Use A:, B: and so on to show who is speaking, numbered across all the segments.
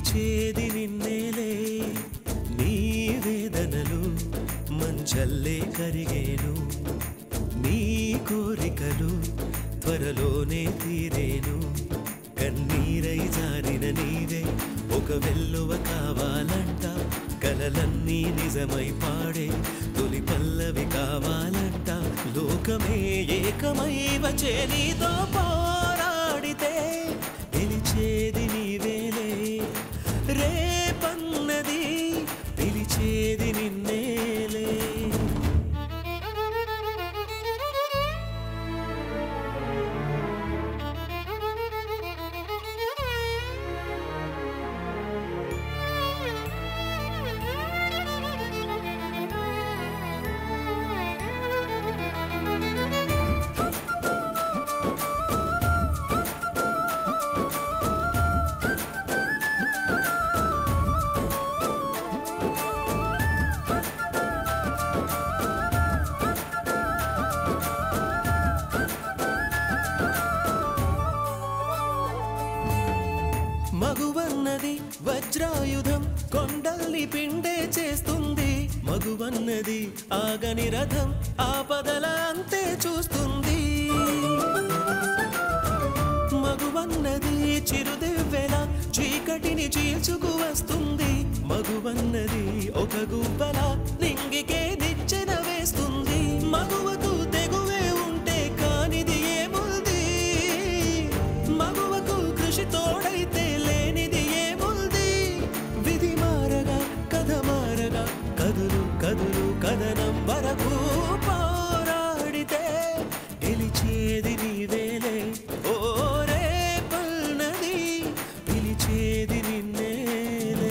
A: పిలిచేది నిన్నేలే నీ వేదనలు మంచల్లే కరిగేను నీ కోరికలు త్వరలోనే తీరేను కన్నీరై జారిన నీవే ఒక వెల్లువ కావాలంట కలలన్నీ నిజమై పాడే తొలి పల్లవి కావాలంట లోకమే ఏకమై వచ్చే నీతో పోరాడితే గెలిచేది నీవేలే రేపన్నది పిలిచేది నిన్నేలే మగువన్నది వజ్రాయుధం కొండల్ని పిండే చేస్తుంది మగువన్నది ఆగని రథం ఆపదల అంతే చూస్తుంది మగువన్నది చిరుదివ్వెల చీకటిని చీల్చుకు వస్తుంది మగువన్నది ఒక గువ్వల నింగికే నిచ్చెన వేస్తుంది మగువకు తెగువే ఉంటే కానిది ఏముంది మగువకు కృషి తోడైతే లేనిది ఏముంది విధి మారగా కథ మారగా కదులు కదులు కథనం వరకు పోరాడితే గెలిచేది నీవేలే ఓ రే పల్నది పిలిచేది నిన్నేలే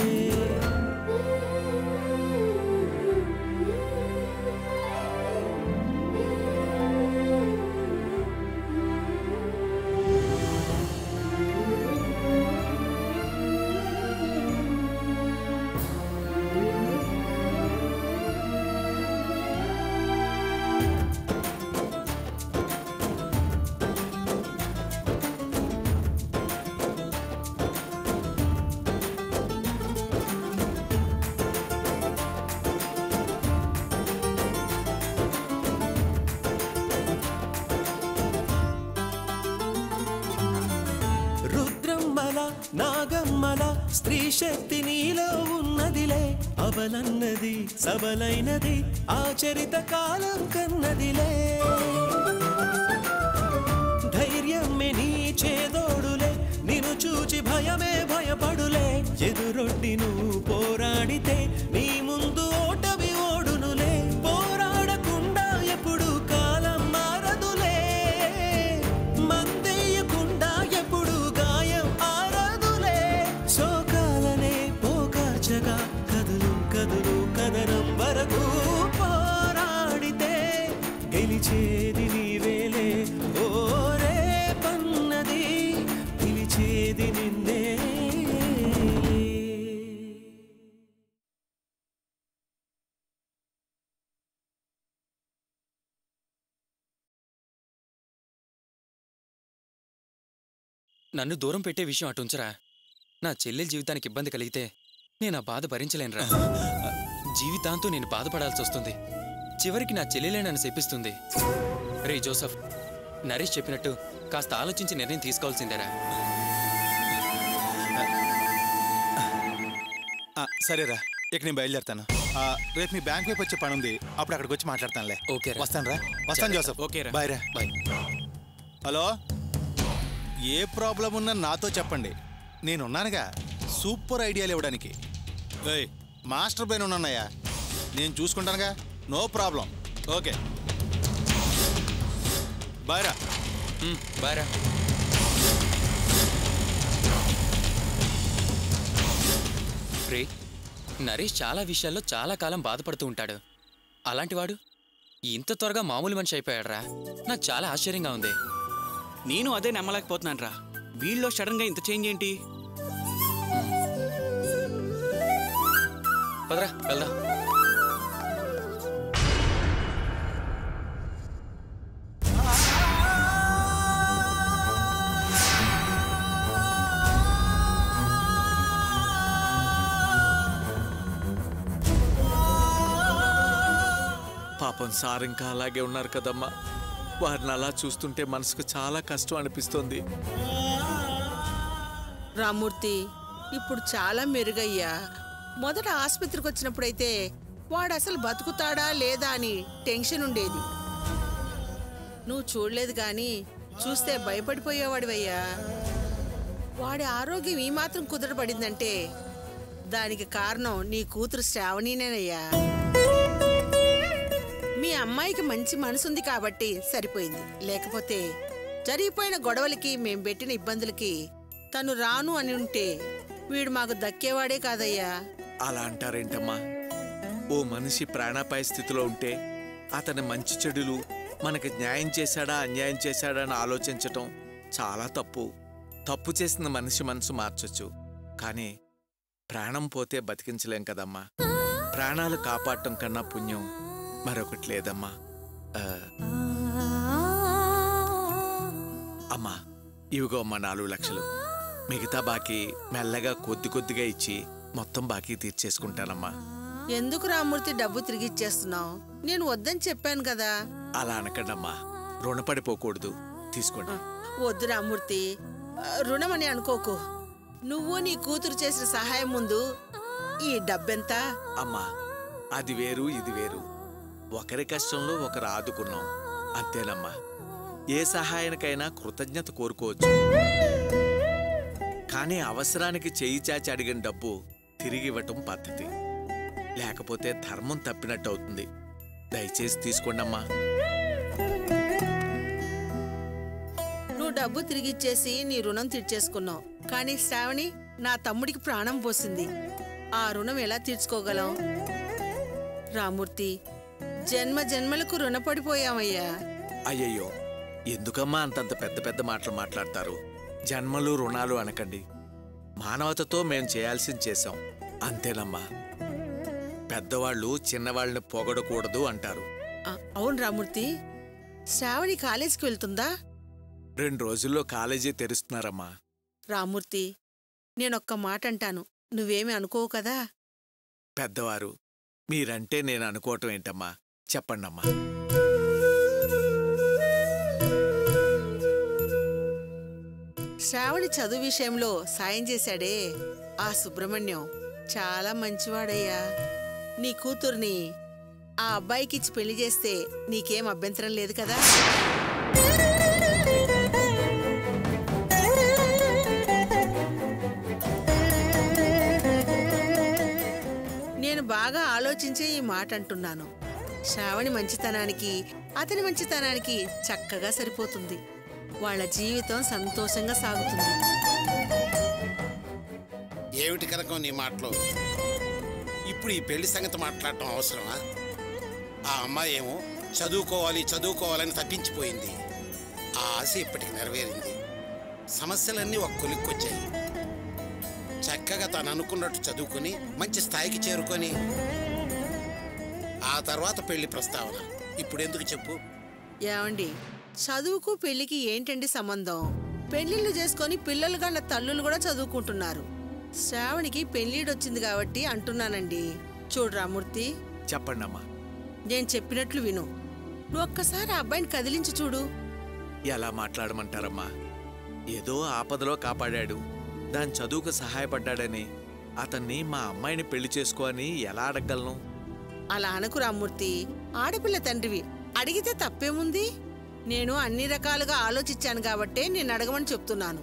A: రుద్రమ్మల నాగమ్మల స్త్రీ శక్తి నీలో ఉన్నదిలే అవలన్నది సబలైనది ఆచరిత కాలం కన్నదిలే ధైర్యమే నీ చేదోడులే నిన్ను చూచి భయమే భయపడులే ఎదురొడ్డి నువ్వు పోరాడితే నీ ముందు ఓటమి ఓడునులే పోరాడకుండా ఎప్పుడు కాలం మారదులే మందేయకుండా ఎప్పుడు గాయం ఆరదులే శోకాలనే పోకాచగా కదులు కదులు కదనం వరకు పోరాడితే గెలిచేది నీవేలే ఓ రే పన్నది పిలిచేది నిన్నే
B: నన్ను దూరం పెట్టే విషయం అటుంచరా నా చెల్లెల జీవితానికి ఇబ్బంది కలిగితే నేను ఆ బాధ భరించలేనురా జీవితాంతో నేను బాధపడాల్సి వస్తుంది చివరికి నా చెల్లెలే నన్ను శపిస్తుంది రే జోసఫ్ నరేష్ చెప్పినట్టు కాస్త ఆలోచించి నిర్ణయం తీసుకోవాల్సిందేరా
C: ఆ, సరేరా ఇక నేను బయలుదేరుతాను ఆ, రేపు మీ బ్యాంక్ వైపు వచ్చే పని ఉంది అప్పుడు అక్కడికి వచ్చి మాట్లాడతానులే
B: ఓకేరా.
C: వస్తాను రా వస్తాను
B: జాగ్రత్త.
C: జోసఫ్
B: ఓకేరా.
C: బాయ్ రా
B: బాయ్
C: హలో ఏ ప్రాబ్లం ఉన్నా నాతో చెప్పండి నేనున్నానుగా సూపర్ ఐడియాలు ఇవ్వడానికి ఏయ్ మాస్టర్ బ్రెయిన్ ఉన్నాయా నేను చూసుకుంటానుగా నో ప్రాబ్లం ఓకే బాయ్ రా
B: ఉమ్, బాయ్ రా రే నరేష్ చాలా విషయాల్లో చాలా కాలం బాధపడుతూ ఉంటాడు అలాంటివాడు ఇంత త్వరగా మామూలు మనిషి అయిపోయాడురా నాకు చాలా ఆశ్చర్యంగా ఉంది
D: నేను అదే నమ్మలేకపోతున్నాను రా వీళ్ళలో సడన్ గా ఇంత చేంజ్ ఏంటి
B: పదరా వెళ్దాం
E: పాపం సార్ ఇంకా అలాగే ఉన్నారు కదమ్మా వారిని అలా చూస్తుంటే మనసుకు చాలా కష్టం అనిపిస్తుంది
F: రామూర్తి ఇప్పుడు చాలా మెరుగయ్యా మొదట ఆసుపత్రికి వచ్చినప్పుడైతే వాడు అసలు బతుకుతాడా లేదా అని టెన్షన్ ఉండేది నువ్వు చూడలేదు గాని చూస్తే భయపడిపోయేవాడివయ్యా వాడి ఆరోగ్యం ఈ మాత్రం కుదరబడిందంటే దానికి కారణం నీ కూతురు శ్రావణినేనయ్యా మీ అమ్మాయికి మంచి మనసుంది కాబట్టి సరిపోయింది లేకపోతే జరిగిపోయిన గొడవలకి మేం పెట్టిన ఇబ్బందులకి తను రాను అని ఉంటే వీడు మాకు దక్కేవాడే కాదయ్యా
E: అలా అంటారేంటమ్మా ఓ మనిషి ప్రాణాపాయ స్థితిలో ఉంటే అతని మంచి చెడులు మనకి న్యాయం చేశాడా అన్యాయం చేశాడా అని ఆలోచించటం చాలా తప్పు తప్పు చేసిన మనిషి మనసు మార్చొచ్చు కానీ ప్రాణం పోతే బతికించలేం కదమ్మా ప్రాణాలు కాపాడటం కన్నా పుణ్యం మరొకటి లేదమ్మా ఆ, అమ్మా ఇవిగో అమ్మా నాలుగు లక్షలు మిగతా బాకీ మెల్లగా కొద్ది కొద్దిగా ఇచ్చి మొత్తం బాకీ తీర్చేసుకుంటానమ్మా
F: ఎందుకు రామూర్తి డబ్బు తిరిగిచ్చేస్తున్నావు నేను వద్దని చెప్పాను కదా
E: అలా అనకండమ్మా రుణపడిపోకూడదు తీసుకోండి
F: వద్దు రామూర్తి ఆ, రుణమని అనుకోకు నువ్వు నీ కూతురు చేసిన సహాయం ముందు ఈ డబ్బెంత
E: అమ్మా అది వేరు ఇది వేరు ఒకరి కష్టంలో ఒకరు ఆదుకున్నాం అంతేనమ్మా ఏ సహాయానికైనా కృతజ్ఞత కోరుకోవచ్చు కానీ అవసరానికి చేయి చాచి అడిగిన డబ్బు తిరిగి ఇవ్వటం పద్ధతి లేకపోతే ధర్మం తప్పినట్టు అవుతుంది దయచేసి తీసుకోండమ్మా
F: నువ్వు డబ్బు తిరిగిచ్చేసి నీ రుణం తీర్చేసుకున్నావు కానీ శ్రావణి నా తమ్ముడికి ప్రాణం పోసింది ఆ రుణం ఎలా తీర్చుకోగలం రామూర్తి జన్మ జన్మలకు రుణపడిపోయామయ్యా
E: అయ్యయ్యో ఎందుకమ్మా అంతంత పెద్ద పెద్ద మాటలు మాట్లాడతారు జన్మలు రుణాలు అనకండి మానవతతో మేం చేయాల్సింది చేశాం అంతేనమ్మా పెద్దవాళ్ళు చిన్నవాళ్ళని పొగడకూడదు అంటారు
F: ఆ, అవును రామూర్తి శ్రావణి కాలేజీకి వెళ్తుందా
E: రెండు రోజుల్లో కాలేజీ తెరుస్తున్నారమ్మా
F: రామూర్తి నేనొక్క మాట అంటాను నువ్వేమీ అనుకోవు కదా
E: పెద్దవారు మీరంటే నేను అనుకోవటం ఏంటమ్మా చెప్పండమ్మా
F: శ్రావణి చదువు విషయంలో సాయం చేశాడే ఆ సుబ్రహ్మణ్యం చాలా మంచివాడయ్యా నీ కూతుర్ని ఆ అబ్బాయికిచ్చి పెళ్లి చేస్తే నీకేం అభ్యంతరం లేదు కదా నేను బాగా ఆలోచించే ఈ మాట అంటున్నాను శ్రావణి మంచితనానికి అతని మంచితనానికి చక్కగా సరిపోతుంది వాళ్ళ జీవితం సంతోషంగా సాగుతుంది
G: ఏమిటి కనుక నీ మాటలు ఇప్పుడు ఈ పెళ్లి సంగతి మాట్లాడటం అవసరమా ఆ అమ్మాయి ఏమో చదువుకోవాలి చదువుకోవాలని తప్పించిపోయింది ఆ ఆశ ఇప్పటికి నెరవేరింది సమస్యలన్నీ ఒక కొలిక్కొచ్చాయి చక్కగా తను అనుకున్నట్టు చదువుకొని మంచి స్థాయికి చేరుకొని ఆ తర్వాత పెళ్లి ప్రస్తావన ఇప్పుడు ఎందుకు చెప్పు
F: ఏమండి చదువుకు పెళ్లికి ఏంటండి సంబంధం పెళ్లిళ్ళు చేసుకొని పిల్లలు గన్న తల్లులు కూడా చదువుకుంటున్నారు శ్రావణికి పెళ్లిడొచ్చింది కాబట్టి అంటున్నానండి చూడు రామూర్తి
E: చెప్పండమ్మా
F: నేను చెప్పినట్లు విను నువ్వు ఒక్కసారి ఆ అబ్బాయిని కదిలించి చూడు
E: ఎలా మాట్లాడమంటారమ్మా ఏదో ఆపదలో కాపాడాడు దాని చదువుకు సహాయపడ్డాడని అతన్ని మా అమ్మాయిని పెళ్లి చేసుకో అని ఎలా అడగలను
F: అలా అనకు రామ్మూర్తి ఆడపిల్ల తండ్రివి అడిగితే తప్పేముంది నేను అన్ని రకాలుగా ఆలోచించాను కాబట్టే నేను అడగమని చెప్తున్నాను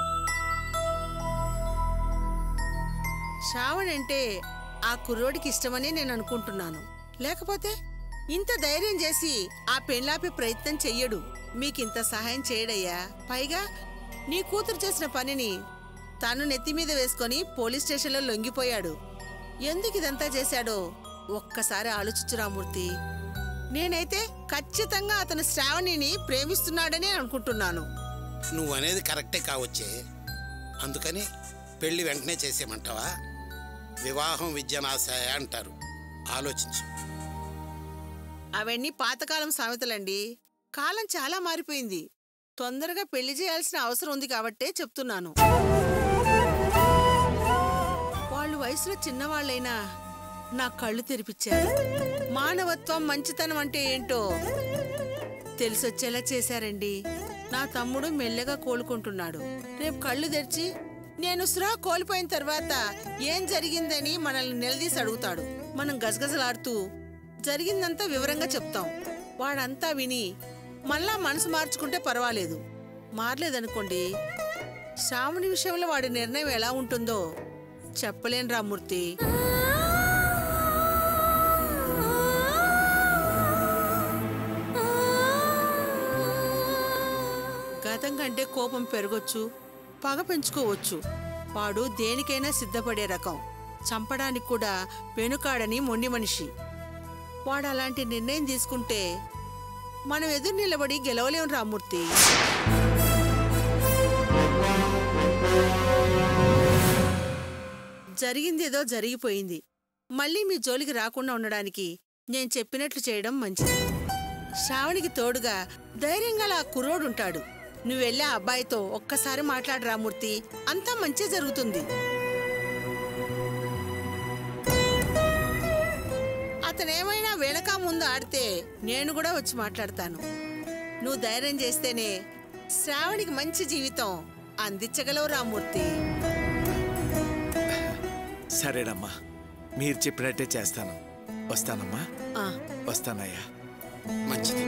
F: శ్రావణ్ అంటే ఆ కుర్రోడికి ఇష్టమని నేను అనుకుంటున్నాను లేకపోతే ఇంత ధైర్యం చేసి ఆ పెళ్ళాపే ప్రయత్నం చెయ్యడు మీకింత సహాయం చేయడయ్యా పైగా నీ కూతురు చేసిన పనిని తను నెత్తి మీద వేసుకొని పోలీస్ స్టేషన్లో లొంగిపోయాడు ఎందుకు ఇదంతా చేశాడో ఒక్కసారి ఆలోచించు రామూర్తి నేనైతే ఖచ్చితంగా అతను శ్రావణిని ప్రేమిస్తున్నాడని అనుకుంటున్నాను
G: నువ్వు అనేది కరెక్టే కావచ్చే అందుకని పెళ్లి వెంటనే చేసేయమంటావా వివాహం విద్యనాశాయ అంటారు ఆలోచించు
F: అవన్నీ పాతకాలం సామెతలండి కాలం చాలా మారిపోయింది తొందరగా పెళ్లి చేయాల్సిన అవసరం ఉంది కాబట్టే చెప్తున్నాను వాళ్ళు వయసులో చిన్నవాళ్ళైనా నా కళ్ళు తెరిపించారు మానవత్వం మంచితనం అంటే ఏంటో తెలిసొచ్చేలా చేశారండి నా తమ్ముడు మెల్లగా కోలుకుంటున్నాడు రేపు కళ్ళు తెరిచి నేను స్రా కోల్పోయిన తర్వాత ఏం జరిగిందని మనల్ని నిలదీసి అడుగుతాడు మనం గజగజలాడుతూ జరిగిందంతా వివరంగా చెప్తాం వాడంతా విని మళ్ళా మనసు మార్చుకుంటే పర్వాలేదు మారలేదనుకోండి శ్రావణి విషయంలో వాడి నిర్ణయం ఎలా ఉంటుందో చెప్పలేను రామూర్తి గతం కంటే కోపం పెరగొచ్చు పగ పెంచుకోవచ్చు వాడు దేనికైనా సిద్ధపడే రకం చంపడానికి కూడా వెనుకాడని మొండి మనిషి వాడు అలాంటి నిర్ణయం తీసుకుంటే మనం ఎదురు నిలబడి గెలవలేం రామూర్తి జరిగిందేదో జరిగిపోయింది మళ్ళీ మీ జోలికి రాకుండా ఉండడానికి నేను చెప్పినట్లు చేయడం మంచిది శ్రావణికి తోడుగా ధైర్యంగా ఆ కుర్రోడుంటాడు నువ్వెళ్ళే ఆ అబ్బాయితో ఒక్కసారి మాట్లాడు రామూర్తి అంతా మంచి జరుగుతుంది అతనేమైనా వెనక ముందు ఆడితే నేను కూడా వచ్చి మాట్లాడతాను నువ్వు ధైర్యం చేస్తేనే శ్రావణికి మంచి జీవితం అందించగలవు రామూర్తి
E: సరేనమ్మా మీరు చెప్పినట్టే చేస్తాను వస్తానమ్మా
F: ఆ,
E: వస్తానయ్యా
G: మంచిది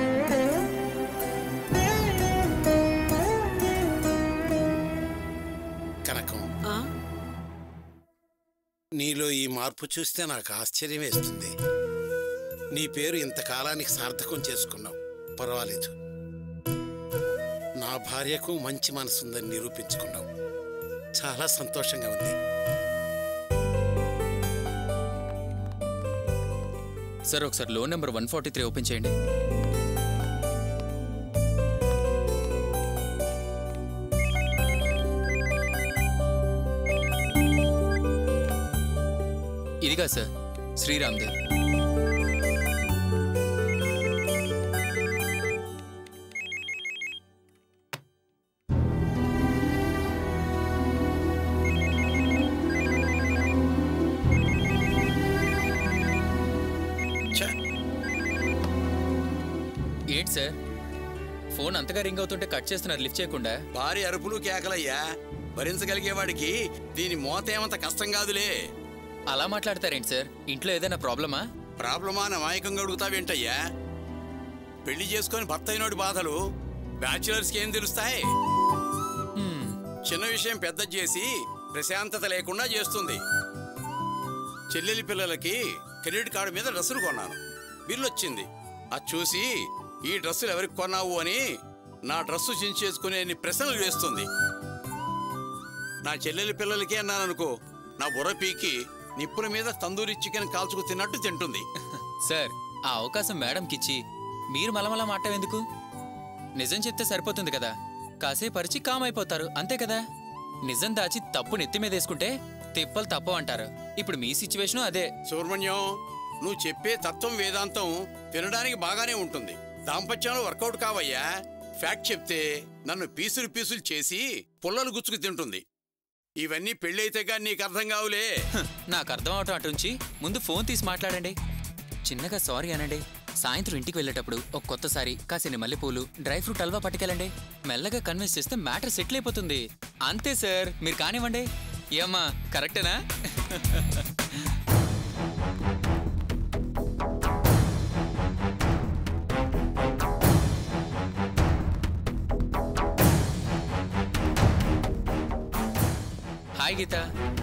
G: కనకం
F: ఆ,
G: నీలో ఈ మార్పు చూస్తే నాకు ఆశ్చర్యం వేస్తుంది నీ పేరు ఇంతకాలానికి సార్థకం చేసుకున్నావు పర్వాలేదు నా భార్యకు మంచి మనసుందని నిరూపించుకున్నావు చాలా సంతోషంగా ఉంది
B: సార్ ఒకసారి loan number one forty three open చేయండి ఇదిగా సార్ శ్రీరామ్దే
G: ఛ,
B: ఏంటి సార్ ఫోన్ అంతగా రింగ్ అవుతుంటే కట్ చేస్తున్నారు లిఫ్ట్ చేయకుండా
H: భారీ అరుపులు కేకలయ్యా భరించగలిగేవాడికి దీని మోత ఏమంత కష్టం కాదులే
B: అలా మాట్లాడతారేంటి సార్ ఇంట్లో ఏదైనా ప్రాబ్లమా
H: ప్రాబ్లమా అని అమాయకంగా అడుగుతావేంటయ్యా పెళ్లి చేసుకొని భర్త అయినోడి బాధలు బ్యాచులర్స్కి ఏం తెలుస్తాయి
B: హ్మ్,
H: చిన్న విషయం పెద్ద చేసి ప్రశాంతత లేకుండా చేస్తుంది చెల్లెలి పిల్లలకి క్రెడిట్ కార్డు మీద డ్రెస్సులు కొన్నాను బిల్లు వచ్చింది అది చూసి ఈ డ్రెస్సులు ఎవరికి కొన్నావు అని నా డ్రెస్సు చించేసుకునే అన్ని ప్రశ్నలు వేస్తుంది నా చెల్లెలి పిల్లలకి అన్నాను అనుకో నా బుర్ర పీకి నిప్పుల మీద తందూరి చికెన్ కాల్చుకు తిన్నట్టు తింటుంది
B: సార్ ఆ అవకాశం మేడంకిచ్చి మీరు మలమల మాట ఎందుకు నిజం చెప్తే సరిపోతుంది కదా కాసేపు పరిచి కామ్ అయిపోతారు అంతే కదా నిజం దాచి తప్పు నెత్తి మీద వేసుకుంటే తిప్పలు తప్పు అంటారు ఇప్పుడు మీ సిచ్యువేషన్ అదే
H: సుబ్రహ్మణ్యం నువ్వు చెప్పే తత్వం వేదాంతం వినడానికి బాగానే ఉంటుంది దాంపత్యంలో వర్కౌట్ కావయ్యా ఫ్యాక్ట్ చెప్తే నన్ను పీసులు పీసులు చేసి పుల్లలు గుచ్చుకు తింటుంది ఇవన్నీ పెళ్ళైతే కానీ నీకు అర్థం కావులే
B: హ్, నాకు అర్థం అవటం అటుంచి ముందు ఫోన్ తీసి మాట్లాడండి చిన్నగా సారీ అనండి సాయంత్రం ఇంటికి వెళ్ళేటప్పుడు ఒక కొత్త సారీ కాసిన మల్లెపూలు డ్రై ఫ్రూట్ హల్వా పట్టుకెళ్ళండి మెల్లగా కన్విన్స్ చేస్తే మ్యాటర్ సెటిల్ అయిపోతుంది అంతే సార్ మీరు కానివ్వండి ఏమ్మా కరెక్టేనా హాయ్ గీత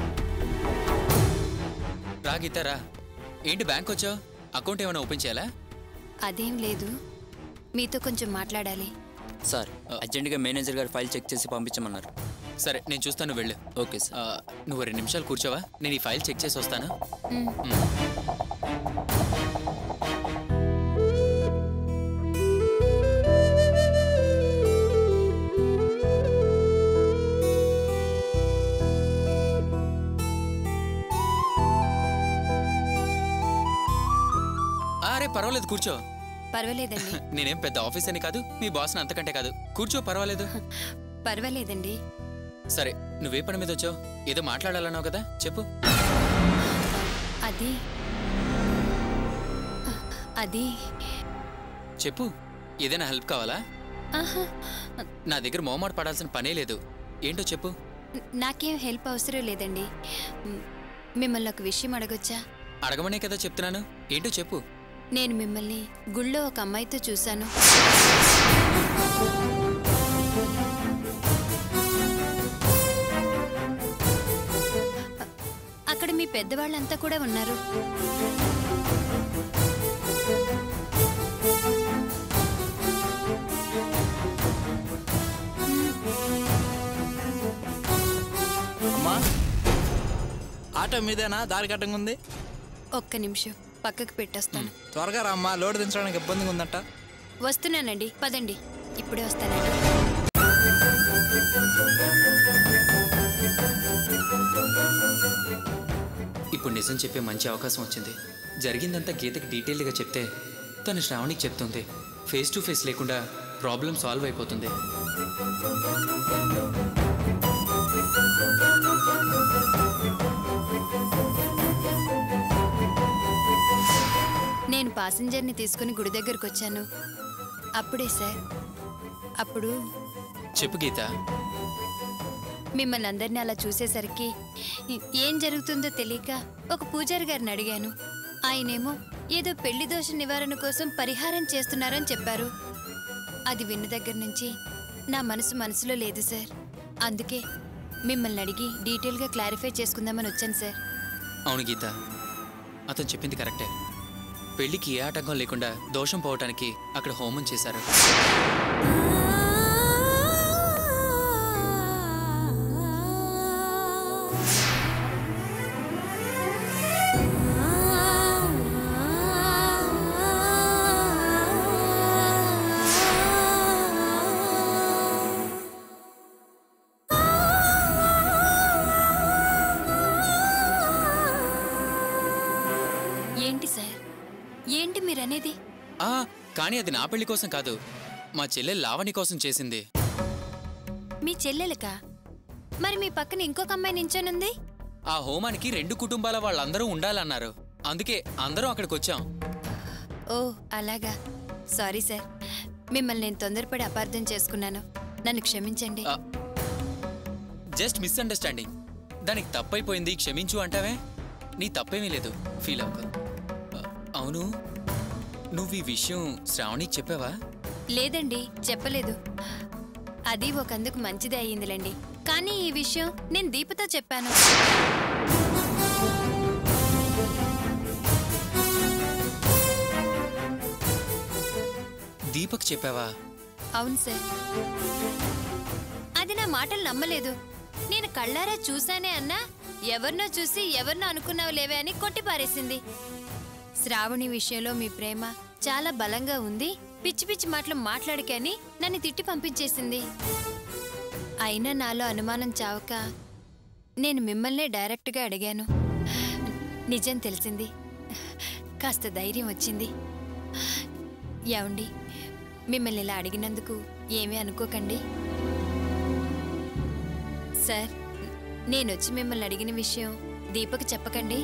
B: రా గీత రా ఏంటి బ్యాంక్ వచ్చావు అకౌంట్ ఏమైనా ఓపెన్ చేయాలా
I: అదేం లేదు మీతో కొంచెం మాట్లాడాలి
J: సార్ అర్జెంటుగా మేనేజర్ గారు ఫైల్ చెక్ చేసి పంపించమన్నారు
B: సరే నేను చూస్తాను వెళ్ళు
J: ఓకే సార్
B: ఆ, నువ్వు రెండు నిమిషాలు కూర్చోవా నేను ఈ ఫైల్ చెక్ చేసి వస్తాను
I: మ్.
B: మ్. ఆ, అరే పర్వాలేదు కూర్చో
I: పర్వాలేదండి
B: నేనేం పెద్ద ఆఫీస్ అని కాదు మీ బాస్ని అంతకంటే కాదు కూర్చో పర్వాలేదు
I: పర్వాలేదండి
B: సరే నువ్వే పని మీద వచ్చావు ఏదో మాట్లాడాలన్నావు కదా చెప్పు
I: అది అది
B: చెప్పు ఏదైనా హెల్ప్ కావాలా
I: ఆహా
B: నా దగ్గర మోమాట పడాల్సిన పనే లేదు ఏంటో చెప్పు
I: నాకేం హెల్ప్ అవసరం లేదండి మ్, మిమ్మల్ని ఒక విషయం అడగొచ్చా
B: అడగమనే కదా చెప్తున్నాను ఏంటో చెప్పు
I: నేను మిమ్మల్ని గుళ్ళో ఒక అమ్మాయితో చూశాను అ- అక్కడ మీ పెద్దవాళ్ళంతా కూడా ఉన్నారు
K: అమ్మా ఆటో మీదేనా దారి కట్టంగా ఉంది
I: ఒక్క నిమిషం పక్కకు పెట్టేస్తాను
K: త్వరగా రా అమ్మా లోడ్ దించడానికి ఇబ్బందిగా ఉందట
I: వస్తున్నానండి పదండి ఇప్పుడే వస్తానండి
B: ఇప్పుడు నిజం చెప్పే మంచి అవకాశం వచ్చింది జరిగిందంతా గీతకి డీటెయిల్డ్గా చెప్తే తను శ్రావణికి చెప్తుంది ఫేస్ టు ఫేస్ లేకుండా ప్రాబ్లం సాల్వ్ అయిపోతుంది
I: నేను పాసింజర్ని తీసుకుని గుడి దగ్గరకు వచ్చాను అప్పుడే సార్ అప్పుడు
B: చెప్పు గీత
I: మిమ్మల్ని అందరినీ అలా చూసేసరికి ఏం జరుగుతుందో తెలియక ఒక పూజారి గారిని అడిగాను ఆయనేమో ఏదో పెళ్లి దోష నివారణ కోసం పరిహారం చేస్తున్నారని చెప్పారు అది విన్న దగ్గర నుంచి నా మనసు మనసులో లేదు సార్ అందుకే మిమ్మల్ని అడిగి డీటెయిల్గా క్లారిఫై చేసుకుందామని వచ్చాను సార్
B: అవును గీత అతను చెప్పింది కరెక్టే పెళ్లికి ఏ ఆటంకం లేకుండా దోషం పోవటానికి అక్కడ హోమం చేశారు
I: ఏంటి సార్ ఏంటి మీరనేది
B: ఆ కానీ అది నా పెళ్లి కోసం కాదు మా చెల్లె లావణి కోసం చేసింది
I: మీ చెల్లెలకా మరి మీ పక్కన ఇంకొక అమ్మాయి నించొనుంది
B: ఆ హోమానికి రెండు కుటుంబాల వాళ్ళందరూ ఉండాలన్నారు అందుకే అందరం అక్కడికి వచ్చాం
I: ఓ అలాగా సారీ సార్ మిమ్మల్ని నేను తొందరపడి అపార్థం చేసుకున్నాను నన్ను క్షమించండి
B: ఆ, జస్ట్ మిస్అండర్స్టాండింగ్ దానికి తప్పైపోయింది క్షమించు అంటావే నీ తప్పేమీ లేదు ఫీల్ అవ్వకు ఆ, అవును నువ్వు ఈ విషయం శ్రావణికి చెప్పావా
I: లేదండి చెప్పలేదు అది ఒకందుకు మంచిదే అయ్యిందిలేండి కానీ ఈ విషయం నేను దీపతో చెప్పాను
B: దీపక్ చెప్పావా
I: అవును సార్ అది నా మాటలు నమ్మలేదు నేను కళ్ళారా చూశానే అన్నా ఎవరినో చూసి ఎవరినో అనుకున్నావు లేవే అని కొట్టిపారేసింది శ్రావణి విషయంలో మీ ప్రేమ చాలా బలంగా ఉంది పిచ్చి పిచ్చి మాటలు మాట్లాడికే అని నన్ను తిట్టి పంపించేసింది అయినా నాలో అనుమానం చావక నేను మిమ్మల్నే డైరెక్ట్గా అడిగాను నిజం తెలిసింది కాస్త ధైర్యం వచ్చింది ఏమండి మిమ్మల్ని ఇలా అడిగినందుకు ఏమీ అనుకోకండి సార్ నేనొచ్చి మిమ్మల్ని అడిగిన విషయం దీపక్ చెప్పకండి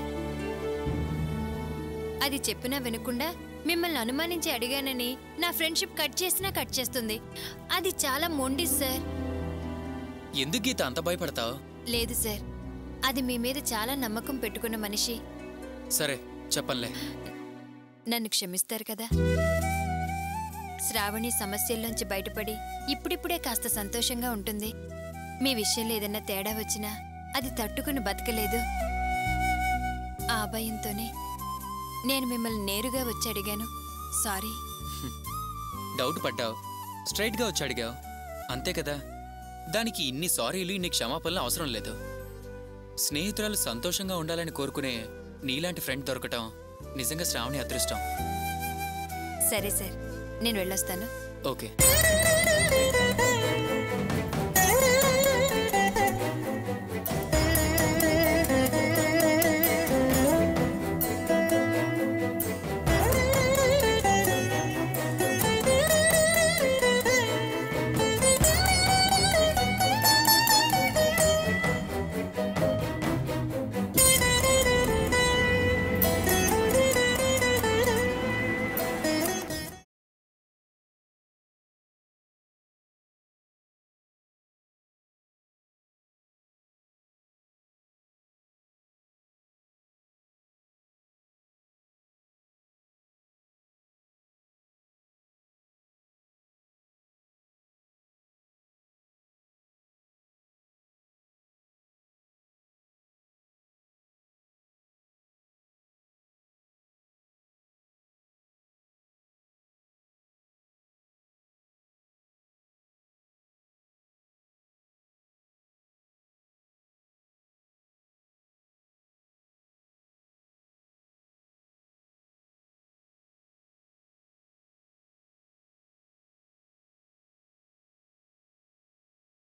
I: అది చెప్పినా వినకుండా మిమ్మల్ని అనుమానించి అడిగానని నా ఫ్రెండ్షిప్ కట్ చేసినా కట్ చేస్తుంది అది చాలా మొండి సార్
B: ఎందుకు గీత అంత భయపడతావు
I: లేదు సార్ అది మీ మీద చాలా నమ్మకం పెట్టుకున్న మనిషి
B: సరే చెప్పంలే
I: నన్ను క్షమిస్తారు కదా శ్రావణి సమస్యల్లోంచి బయటపడి ఇప్పుడిప్పుడే కాస్త సంతోషంగా ఉంటుంది మీ విషయంలో ఏదైనా తేడా వచ్చినా అది తట్టుకుని బతకలేదు ఆ భయంతోనే నేను మిమ్మల్ని నేరుగా వచ్చి అడిగాను సారీ
B: డౌట్ పడ్డావు స్ట్రైట్గా వచ్చి అడిగావు అంతే కదా దానికి ఇన్ని సారీలు ఇన్ని క్షమాపణలు అవసరం లేదు స్నేహితురాలు సంతోషంగా ఉండాలని కోరుకునే నీలాంటి ఫ్రెండ్ దొరకటం నిజంగా శ్రావణి అదృష్టం
I: సరే సార్ నేను వెళ్ళొస్తాను
B: ఓకే